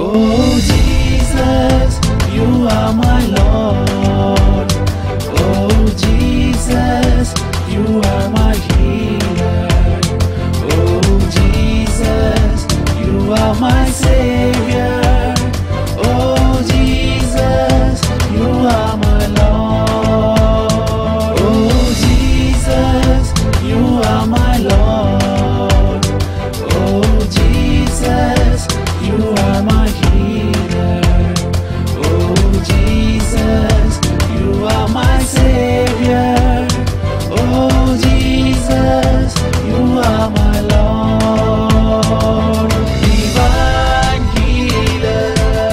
Oh Jesus, you are my Lord. Oh Jesus, you are my healer. Oh Jesus, you are my savior. Oh Jesus, you are my Lord. Oh Jesus, you are my Lord. Oh Jesus, you are my healer. Oh Jesus, you are my savior. Oh Jesus, you are my Lord. Divine healer.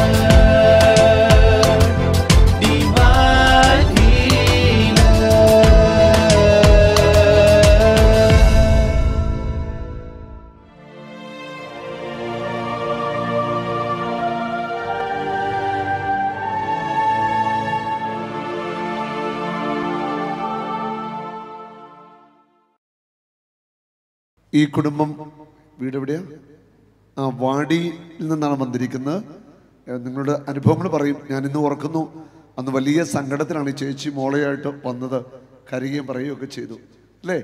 Divine healer. ഈ കുടുംബം വീട് എവിടെയാ ആ വാടിയിൽ നിന്നാണ് വന്നിരിക്കുന്നത് ഏഹ് നിങ്ങളുടെ അനുഭവങ്ങൾ പറയും ഞാൻ ഇന്ന് ഓർക്കുന്നു അന്ന് വലിയ സങ്കടത്തിലാണ് ഈ ചേച്ചി മോളയായിട്ട് വന്നത് കരയുകയും പറയുകയൊക്കെ ചെയ്തു അല്ലേ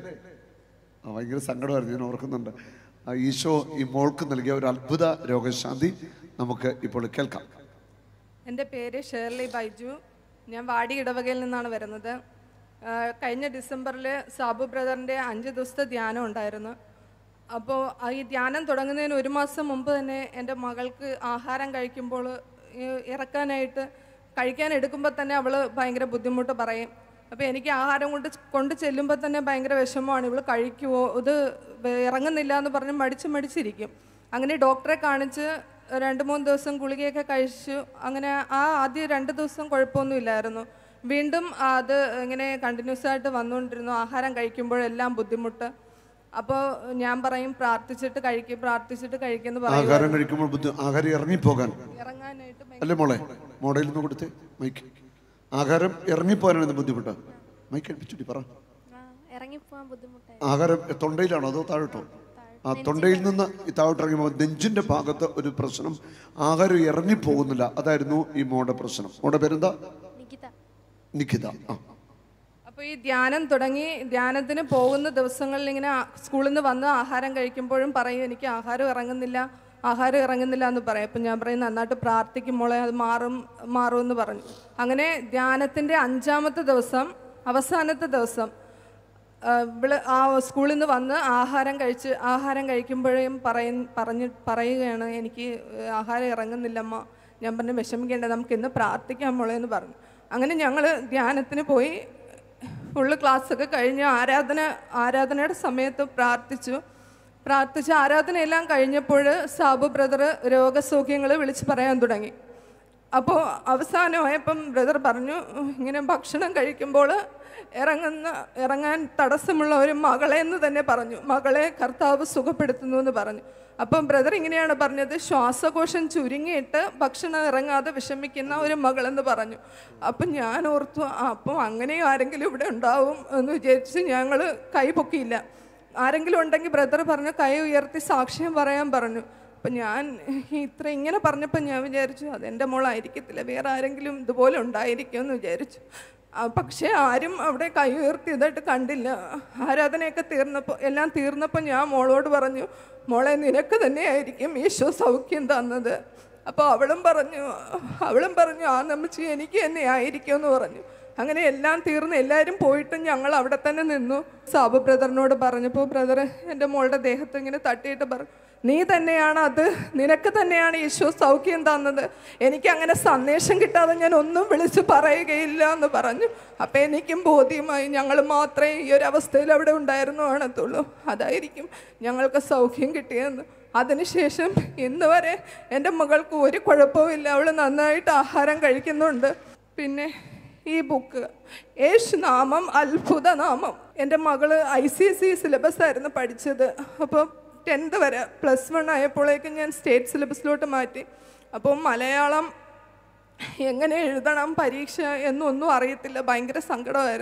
ആ ഭയങ്കര സങ്കടമായിരുന്നു ഞാൻ ഓർക്കുന്നുണ്ട് ആ ഈശോ ഈ മോൾക്ക് നൽകിയ ഒരു അത്ഭുത രോഗശാന്തി നമുക്ക് ഇപ്പോൾ കേൾക്കാം എൻ്റെ പേര് ഷേർലി ബൈജു ഞാൻ വാടി ഇടവകയിൽ നിന്നാണ് വരുന്നത് ആ, കഴിഞ്ഞ ഡിസംബറിൽ സാബു ബ്രദറിൻ്റെ അഞ്ച് ദിവസത്തെ ധ്യാനം ഉണ്ടായിരുന്നു അപ്പോൾ ഈ ധ്യാനം തുടങ്ങുന്നതിന് ഒരു മാസം മുമ്പ് തന്നെ എൻ്റെ മകൾക്ക് ആഹാരം കഴിക്കുമ്പോൾ ഈ ഇറക്കാനായിട്ട് കഴിക്കാൻ എടുക്കുമ്പോൾ തന്നെ അവൾ ഭയങ്കര ബുദ്ധിമുട്ട് പറയും അപ്പോൾ എനിക്ക് ആഹാരം കൊണ്ട് കൊണ്ട് ചെല്ലുമ്പോൾ തന്നെ ഭയങ്കര വിഷമമാണ് ഇവൾ കഴിക്കുമോ ഇത് വേ- ഇറങ്ങുന്നില്ല എന്ന് പറഞ്ഞ് മടിച്ച് മടിച്ചിരിക്കും അങ്ങനെ ഡോക്ടറെ കാണിച്ച് രണ്ട് മൂന്ന് ദിവസം ഗുളികയൊക്കെ കഴിച്ചു അങ്ങനെ ആ ആദ്യ രണ്ട് ദിവസം കുഴപ്പമൊന്നുമില്ലായിരുന്നു വീണ്ടും അത് ഇങ്ങനെ കണ്ടിന്യൂസ് ആയിട്ട് വന്നുകൊണ്ടിരുന്നു ആഹാരം കഴിക്കുമ്പോഴെല്ലാം ബുദ്ധിമുട്ട് അപ്പോൾ ഞാൻ പറയും പ്രാർത്ഥിച്ചിട്ട് കഴിക്കും പ്രാർത്ഥിച്ചിട്ട് കഴിക്കുമെന്ന് പറയും ആഹാരം കഴിക്കുമ്പോൾ ബുദ്ധി ആഹാരം ഇറങ്ങിപ്പോകാൻ ഇറങ്ങാനായിട്ട് അല്ലേ മോളെ മോഡലിൽ നിന്ന് കൊടുത്തേ മൈക്ക് ആഹാരം ഇറങ്ങിപ്പോകാനാണ് ബുദ്ധിമുട്ട് മൈക്ക് അടുപ്പിച്ചുട്ടി പറ ഇറങ്ങിപ്പോവാൻ ബുദ്ധിമുട്ടായി ആഹാരം തൊണ്ടയിലാണോ അതോ താഴോട്ടോ ആ തൊണ്ടയിൽ നിന്ന് ഈ താഴോട്ട് ഇറങ്ങുമ്പോൾ നെഞ്ചിന്റെ ഭാഗത്ത് ഒരു പ്രശ്നം ആഹാരം ഇറങ്ങിപ്പോകുന്നില്ല അതായിരുന്നു ഈ മോടെ പ്രശ്നം മോടെ പേരെന്താ നികിത നിഖിത ആ അപ്പോൾ ഈ ധ്യാനം തുടങ്ങി ധ്യാനത്തിന് പോകുന്ന ദിവസങ്ങളിൽ ഇങ്ങനെ ആ- സ്കൂളിൽ നിന്ന് വന്ന് ആഹാരം കഴിക്കുമ്പോഴും പറയും എനിക്ക് ആഹാരം ഇറങ്ങുന്നില്ല ആഹാരം ഇറങ്ങുന്നില്ല എന്ന് പറയും അപ്പം ഞാൻ പറയും നന്നായിട്ട് പ്രാർത്ഥിക്കും മോളെ അത് മാറും മാറും എന്ന് പറഞ്ഞു അങ്ങനെ ധ്യാനത്തിൻ്റെ അഞ്ചാമത്തെ ദിവസം അവസാനത്തെ ദിവസം ആ, ഇവള് ആ സ്കൂളിൽ നിന്ന് വന്ന് ആഹാരം കഴിച്ച് ആഹാരം കഴിക്കുമ്പോഴേയും പറയ പറഞ്ഞ് പറയുകയാണ് എനിക്ക് ആഹാരം ഇറങ്ങുന്നില്ലമ്മ ഞാൻ പറഞ്ഞു വിഷമിക്കേണ്ട നമുക്ക് ഇന്ന് പ്രാർത്ഥിക്കാം മോളെ എന്ന് പറഞ്ഞു അങ്ങനെ ഞങ്ങൾ ധ്യാനത്തിന് പോയി ഫുള്ള് ക്ലാസ്സൊക്കെ കഴിഞ്ഞ് ആരാധന ആരാധനയുടെ സമയത്ത് പ്രാർത്ഥിച്ചു പ്രാർത്ഥിച്ച് ആരാധനയെല്ലാം കഴിഞ്ഞപ്പോൾ സാബു ബ്രദർ രോഗസൗഖ്യങ്ങൾ വിളിച്ച് പറയാൻ തുടങ്ങി അപ്പോൾ അവസാനമായപ്പം ബ്രദർ പറഞ്ഞു ഇങ്ങനെ ഭക്ഷണം കഴിക്കുമ്പോൾ ഇറങ്ങുന്ന ഇറങ്ങാൻ തടസ്സമുള്ള ഒരു മകളെ എന്ന് തന്നെ പറഞ്ഞു മകളെ കർത്താവ് സുഖപ്പെടുത്തുന്നു എന്ന് പറഞ്ഞു അപ്പം ബ്രദർ ഇങ്ങനെയാണ് പറഞ്ഞത് ശ്വാസകോശം ചുരുങ്ങിയിട്ട് ഭക്ഷണം ഇറങ്ങാതെ വിഷമിക്കുന്ന ഒരു മകളെന്ന് പറഞ്ഞു അപ്പം ഞാൻ ഓർത്തു ആ, അപ്പം അങ്ങനെ ആരെങ്കിലും ഇവിടെ ഉണ്ടാവും എന്ന് വിചാരിച്ച് ഞങ്ങൾ കൈ പൊക്കിയില്ല ആരെങ്കിലും ഉണ്ടെങ്കിൽ ബ്രദർ പറഞ്ഞു കൈ ഉയർത്തി സാക്ഷ്യം പറയാൻ പറഞ്ഞു അപ്പം ഞാൻ ഇത്ര ഇങ്ങനെ പറഞ്ഞപ്പോൾ ഞാൻ വിചാരിച്ചു അതെൻ്റെ മോളായിരിക്കത്തില്ല വേറെ ആരെങ്കിലും ഇതുപോലെ ഉണ്ടായിരിക്കുമെന്ന് വിചാരിച്ചു ആ, പക്ഷേ ആരും അവിടെ കൈ ഉയർത്തിയതായിട്ട് കണ്ടില്ല ആരാധനയൊക്കെ തീർന്നപ്പോൾ എല്ലാം തീർന്നപ്പോൾ ഞാൻ മോളോട് പറഞ്ഞു മോളെ നിനക്ക് തന്നെയായിരിക്കും ഈശോ സൗഖ്യം തന്നത് അപ്പോൾ അവളും പറഞ്ഞു അവളും പറഞ്ഞു ആ നമ്മച്ചി എനിക്ക് തന്നെ ആയിരിക്കും എന്ന് പറഞ്ഞു അങ്ങനെ എല്ലാം തീർന്ന് എല്ലാവരും പോയിട്ടും ഞങ്ങൾ അവിടെ തന്നെ നിന്നു സാബു ബ്രദറിനോട് പറഞ്ഞപ്പോൾ ബ്രദർ എൻ്റെ മോളുടെ ദേഹത്ത് ഇങ്ങനെ തട്ടിയിട്ട് പറഞ്ഞു നീ തന്നെയാണ് അത് നിനക്ക് തന്നെയാണ് ഈശോ സൗഖ്യം തന്നത് എനിക്ക് അങ്ങനെ സന്ദേശം കിട്ടാതെ ഞാൻ ഒന്നും വിളിച്ച് പറയുകയില്ല എന്ന് പറഞ്ഞു അപ്പം എനിക്കും ബോധ്യമായി ഞങ്ങൾ മാത്രമേ ഈ ഒരു അവസ്ഥയിൽ അവിടെ ഉണ്ടായിരുന്നു കാണത്തുള്ളൂ അതായിരിക്കും ഞങ്ങൾക്ക് സൗഖ്യം കിട്ടിയെന്ന് അതിനുശേഷം ഇന്ന് വരെ എൻ്റെ മകൾക്ക് ഒരു കുഴപ്പവുമില്ല അവൾ നന്നായിട്ട് ആഹാരം കഴിക്കുന്നുണ്ട് പിന്നെ ഈ ബുക്ക് യേശുനാമം അത്ഭുത നാമം എൻ്റെ മകള് I C S C syllabus ആയിരുന്നു പഠിച്ചത് അപ്പോൾ ടെൻത്ത് വരെ പ്ലസ് വൺ ആയപ്പോഴേക്കും ഞാൻ സ്റ്റേറ്റ് സിലബസിലോട്ട് മാറ്റി അപ്പോൾ മലയാളം എങ്ങനെ എഴുതണം പരീക്ഷ എന്നൊന്നും അറിയത്തില്ല ഭയങ്കര സങ്കടമായിരുന്നു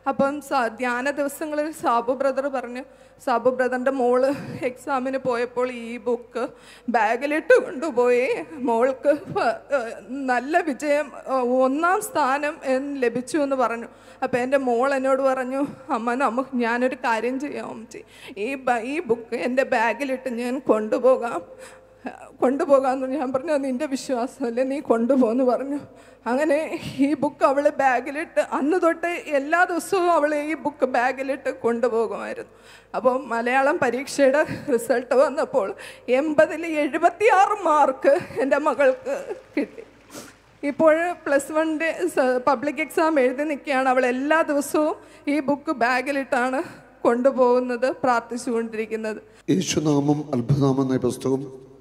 അപ്പം സ- ധ്യാന ദിവസങ്ങളിൽ സാബു ബ്രദർ പറഞ്ഞു സാബു ബ്രദറിൻ്റെ മോള് എക്സാമിന് പോയപ്പോൾ ഈ ബുക്ക് ബാഗിലിട്ട് കൊണ്ടുപോയി മോൾക്ക് ഫ- ഏഹ് നല്ല വിജയം ഏഹ് ഒന്നാം സ്ഥാനം എന്ന് ലഭിച്ചു എന്ന് പറഞ്ഞു അപ്പോൾ എൻ്റെ മോൾ എന്നോട് പറഞ്ഞു അമ്മ നമുക്ക് ഞാനൊരു കാര്യം ചെയ്യാം അമ്മച്ചി ഈ ബ- ഈ ബുക്ക് എൻ്റെ ബാഗിലിട്ട് ഞാൻ കൊണ്ടുപോകാം കൊണ്ടുപോകാമെന്ന് ഞാൻ പറഞ്ഞു "അത് നിൻ്റെ വിശ്വാസമല്ലേ നീ കൊണ്ടുപോകുന്നു പറഞ്ഞു അങ്ങനെ ഈ ബുക്ക് അവൾ ബാഗിലിട്ട് അന്ന് തൊട്ട് എല്ലാ ദിവസവും അവൾ ഈ ബുക്ക് ബാഗിലിട്ട് കൊണ്ടുപോകുമായിരുന്നു അപ്പോൾ മലയാളം പരീക്ഷയുടെ റിസൾട്ട് വന്നപ്പോൾ എൺപതിൽ എഴുപത്തിയാറ് മാർക്ക് എൻ്റെ മകൾക്ക് കിട്ടി ഇപ്പോൾ പ്ലസ് വണ്ണിൻ്റെ പബ്ലിക് എക്സാം എഴുതി നിൽക്കുകയാണ് അവൾ എല്ലാ ദിവസവും ഈ ബുക്ക് ബാഗിലിട്ടാണ് കൊണ്ടുപോകുന്നത് പ്രാർത്ഥിച്ചുകൊണ്ടിരിക്കുന്നത് യേശുനാമം അത്ഭുതനാമം എന്ന ഈ പുസ്തകം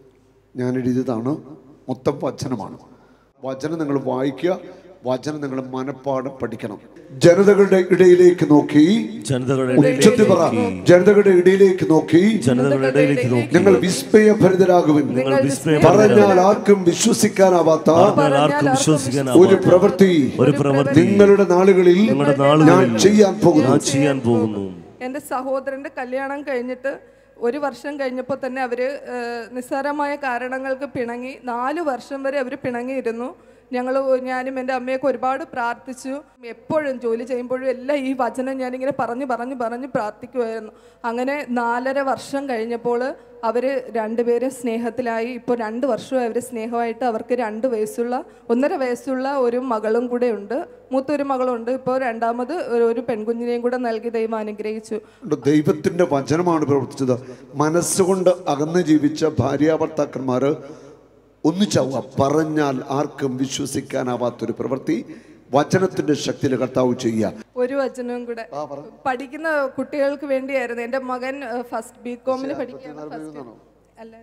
ഞാൻ എഴുതിയതാണ് മൊത്തം വചനമാണ് വചനം നിങ്ങൾ വായിക്കുക വചനം നിങ്ങൾ മനപ്പാടം പഠിക്കണം ജനതകളുടെ ഇടയിലേക്ക് നോക്കി ജനതകളുടെ ഉച്ചത്തിൽ പറ ജനതകളുടെ ഇടയിലേക്ക് നോക്കി ജനതകളുടെ ഇടയിലേക്ക് നോക്കി നിങ്ങൾ വിസ്മയഭരിതരാകുവിൻ നിങ്ങൾ വിസ്മയം പറഞ്ഞാൽ ആർക്കും വിശ്വസിക്കാനാവാത്ത പറഞ്ഞാൽ ആർക്കും വിശ്വസിക്കാൻ ഒരു പ്രവൃത്തി ഒരു പ്രവൃത്തി നിങ്ങളുടെ നാളുകളിൽ നിങ്ങളുടെ നാളുകളിൽ ഞാൻ ചെയ്യാൻ പോകുന്നു ഞാൻ ചെയ്യാൻ പോകുന്നു എൻ്റെ സഹോദരൻ്റെ കല്യാണം കഴിഞ്ഞിട്ട് ഒരു വർഷം കഴിഞ്ഞപ്പോൾ തന്നെ അവർ നിസ്സാരമായ കാരണങ്ങൾക്ക് പിണങ്ങി നാല് വർഷം വരെ അവർ പിണങ്ങിയിരുന്നു ഞങ്ങൾ ഞാനും എൻ്റെ അമ്മയൊക്കെ ഒരുപാട് പ്രാർത്ഥിച്ചു എപ്പോഴും ജോലി ചെയ്യുമ്പോഴും എല്ലാം ഈ വചനം ഞാനിങ്ങനെ പറഞ്ഞു പറഞ്ഞു പറഞ്ഞ് പ്രാർത്ഥിക്കുമായിരുന്നു അങ്ങനെ നാലര വർഷം കഴിഞ്ഞപ്പോൾ അവർ രണ്ടുപേരും സ്നേഹത്തിലായി ഇപ്പോൾ രണ്ട് വർഷമായി അവർ സ്നേഹമായിട്ട് അവർക്ക് രണ്ട് വയസ്സുള്ള ഒന്നര വയസ്സുള്ള ഒരു മകളും കൂടെ ഉണ്ട് മൂത്തൊരു മകളുണ്ട് ഇപ്പോൾ രണ്ടാമത് ഒരു- ഒരു പെൺകുഞ്ഞിനെയും കൂടെ നൽകി ദൈവം അനുഗ്രഹിച്ചു ഉണ്ട്. ദൈവത്തിന്റെ വചനമാണ് പ്രവർത്തിച്ചത് മനസ്സുകൊണ്ട് അകന്ന് ജീവിച്ച ഭാര്യാഭർത്താക്കന്മാർ ഒന്നിച്ചാവുക പറഞ്ഞാൽ ആർക്കും വിശ്വസിക്കാനാവാത്തൊരു പ്രവൃത്തി വചനത്തിന്റെ ശക്തിയിൽ കർത്താവ് ചെയ്യുക ഒരു വചനവും കൂടെ പഠിക്കുന്ന കുട്ടികൾക്ക് വേണ്ടിയായിരുന്നു എൻ്റെ മകൻ ഫസ്റ്റ് ബി കോമിന് പഠിക്കുകയാണ് ഫസ്റ്റ് അല്ല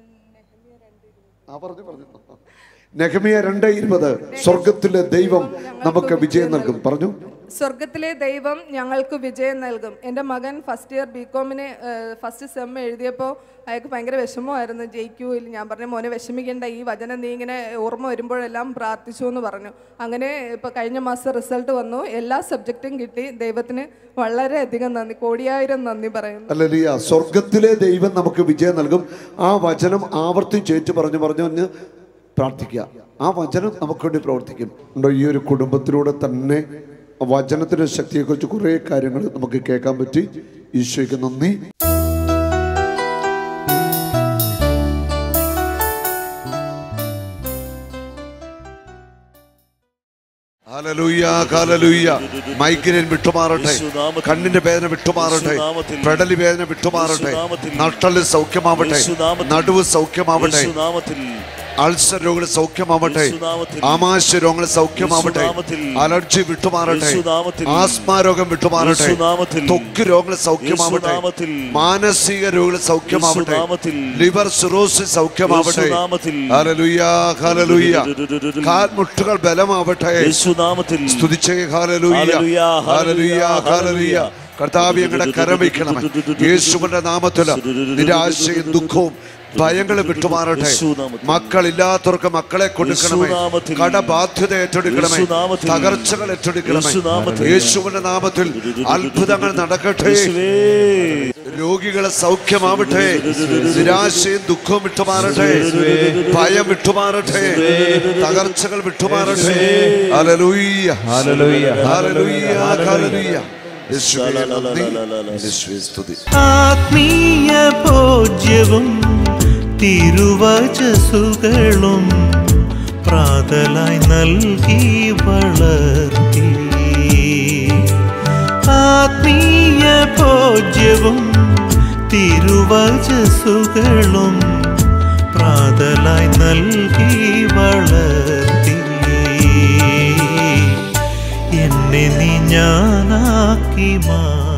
ആ, പറഞ്ഞു, പറഞ്ഞു. നെഹമിയ രണ്ട് ഇരുപത് സ്വർഗത്തിലെ ദൈവം നമുക്ക് വിജയം നൽകും പറഞ്ഞു സ്വർഗത്തിലെ ദൈവം ഞങ്ങൾക്ക് വിജയം നൽകും എൻ്റെ മകൻ ഫസ്റ്റ് ഇയർ ബി കോമിന് ഫസ്റ്റ് സെം എഴുതിയപ്പോൾ അയാൾക്ക് ഭയങ്കര വിഷമമായിരുന്നു ജയിക്കൂല്ല ഞാൻ പറഞ്ഞു മോനെ വിഷമിക്കേണ്ട ഈ വചനം നീ ഇങ്ങനെ ഓർമ്മ വരുമ്പോഴെല്ലാം പ്രാർത്ഥിച്ചു എന്ന് പറഞ്ഞു അങ്ങനെ ഇപ്പോൾ കഴിഞ്ഞ മാസം റിസൾട്ട് വന്നു എല്ലാ സബ്ജക്റ്റും കിട്ടി ദൈവത്തിന് വളരെയധികം നന്ദി കോടിയായിരം നന്ദി പറയുന്നു അല്ലല്ല സ്വർഗത്തിലെ ദൈവം നമുക്ക് വിജയം നൽകും ആ വചനം ആവർത്തിച്ചേറ്റ് പറഞ്ഞു പറഞ്ഞു പറഞ്ഞ് പ്രാർത്ഥിക്കുക ആ വചനം നമുക്ക് വേണ്ടി പ്രവർത്തിക്കും ഉണ്ടോ ഈ ഒരു കുടുംബത്തിലൂടെ തന്നെ വചനത്തിന്റെ ശക്തിയെക്കുറിച്ച് കുറേ കാര്യങ്ങൾ നമുക്ക് കേൾക്കാൻ പറ്റി ഈശോയ്ക്ക് നന്ദി ഹല്ലേലൂയ, ഹല്ലേലൂയ. മൈഗ്രൈൻ വിട്ടുമാറട്ടെ യേശുനാമത്തിൽ. കണ്ണിന്റെ വേദന വിട്ടുമാറട്ടെ യേശുനാമത്തിൽ. പെടലി വേദന വിട്ടുമാറട്ടെ യേശുനാമത്തിൽ. നട്ടല് സൗഖ്യമാവട്ടെ യേശുനാമത്തിൽ. നടുവ് സൗഖ്യമാവട്ടെ യേശുനാമത്തിൽ അൾസർ രോഗങ്ങൾ സൗഖ്യമാവട്ടെ യേശുനാമത്തിൽ. ആമാശയ രോഗങ്ങൾ സൗഖ്യമാവട്ടെ യേശുനാമത്തിൽ. അലർജി വിട്ടുമാറട്ടെ യേശുനാമത്തിൽ. ആസ്മ രോഗം വിട്ടുമാറട്ടെ യേശുനാമത്തിൽ. ത്വക്ക് രോഗങ്ങൾ സൗഖ്യമാവട്ടെ യേശുനാമത്തിൽ. മാനസിക രോഗങ്ങൾ സൗഖ്യമാവട്ടെ യേശുനാമത്തിൽ. ലിവർ സിറോസിസ് സൗഖ്യമാവട്ടെ യേശുനാമത്തിൽ. ഹല്ലേലൂയ ഹല്ലേലൂയ കാൽമുട്ടുകൾ ബലമാവട്ടെ യേശുനാമത്തിൽ സ്തുതിച്ചേ ഹാലലൂയ ഹല്ലേലൂയ, ഹാലലൂയ ഹാലലൂയ കർത്താവ് ഞങ്ങളുടെ കരം വയ്ക്കണമേ യേശുവിന്റെ നാമത്തില് നിരാശയും ദുഃഖവും ഭയങ്ങളും വിട്ടുമാറട്ടെ യേശുനാമത്തിൽ. മക്കളില്ലാത്തവർക്ക് മക്കളെ കൊടുക്കണമേ യേശുനാമത്തിൽ. കടബാധ്യത ഏറ്റെടുക്കണമേ യേശുനാമത്തിൽ. തകർച്ചകൾ ഏറ്റെടുക്കണമേ യേശുനാമത്തിൽ. യേശുവിന്റെ നാമത്തിൽ അത്ഭുതങ്ങൾ നടക്കട്ടെ യേശുവേ രോഗികളെ സൗഖ്യമാവട്ടെ നിരാശയും ദുഃഖവും വിട്ടുമാറട്ടെ ഭയം വിട്ടുമാറട്ടെ തകർച്ചകൾ വിട്ടുമാറട്ടെ ഹല്ലേലൂയ ഹല്ലേലൂയ ഹല്ലേലൂയ യേശുവേ നന്ദി യേശുവേ സ്തുതി ആത്മീയ ഭോജ്യവും തിരുവചസുകളും പ്രാതലായി നൽകി വളർത്തി ആത്മീയ ഭോജ്യവും തിരുവചസുകളും പ്രാതലായി നൽകി വളർത്തി എന്നെ നീ ഞാനാക്കി മാ